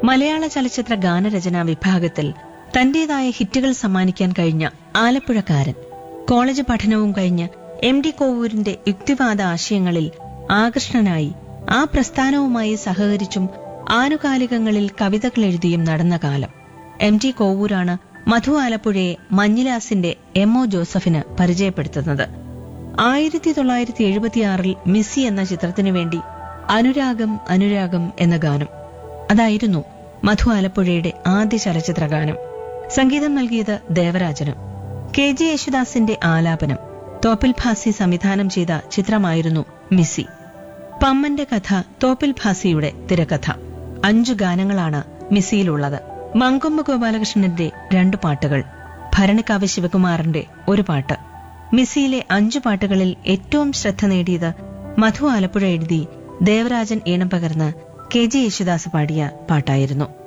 മലയാള ചലച്ചിത്ര ഗാനരചനാ വിഭാഗത്തിൽ തന്റേതായ ഹിറ്റുകൾ സമ്മാനിക്കാൻ കഴിഞ്ഞ ആലപ്പുഴക്കാരൻ കോളേജ് പഠനവും കഴിഞ്ഞ് എം ഡി കോവൂരിന്റെ യുക്തിവാദ ആശയങ്ങളിൽ ആകൃഷ്ടനായി ആ പ്രസ്ഥാനവുമായി സഹകരിച്ചും ആനുകാലികങ്ങളിൽ കവിതകൾ എഴുതിയും നടന്ന കാലം എം ടി കോവൂരാണ് മധു ആലപ്പുഴയെ മഞ്ഞിലാസിന്റെ എം ഒ ജോസഫിന് പരിചയപ്പെടുത്തുന്നത് ആയിരത്തി തൊള്ളായിരത്തി എഴുപത്തിയാറിൽ മിസ്സി എന്ന ചിത്രത്തിനു വേണ്ടി അനുരാഗം അനുരാഗം എന്ന ഗാനം അതായിരുന്നു മധു ആലപ്പുഴയുടെ ആദ്യ ചലച്ചിത്ര ഗാനം സംഗീതം നൽകിയത് ദേവരാജനും കെ ജെ യേശുദാസിന്റെ ആലാപനം തോപ്പിൽ ഭാസി സംവിധാനം ചെയ്ത ചിത്രമായിരുന്നു മിസ്സി പമ്മന്റെ കഥ തോപ്പിൽ ഭാസിയുടെ തിരക്കഥ അഞ്ചു ഗാനങ്ങളാണ് മിസ്സിയിലുള്ളത് മങ്കൊമ്പ് ഗോപാലകൃഷ്ണന്റെ രണ്ടു പാട്ടുകൾ ഭരണിക്കാവ് ശിവകുമാറിന്റെ ഒരു പാട്ട് മിസ്സിയിലെ അഞ്ചു പാട്ടുകളിൽ ഏറ്റവും ശ്രദ്ധ നേടിയത് മധു ആലപ്പുഴ എഴുതി ദേവരാജൻ ഈണം പകർന്ന് കെ ജെ യേശുദാസ് പാടിയ പാട്ടായിരുന്നു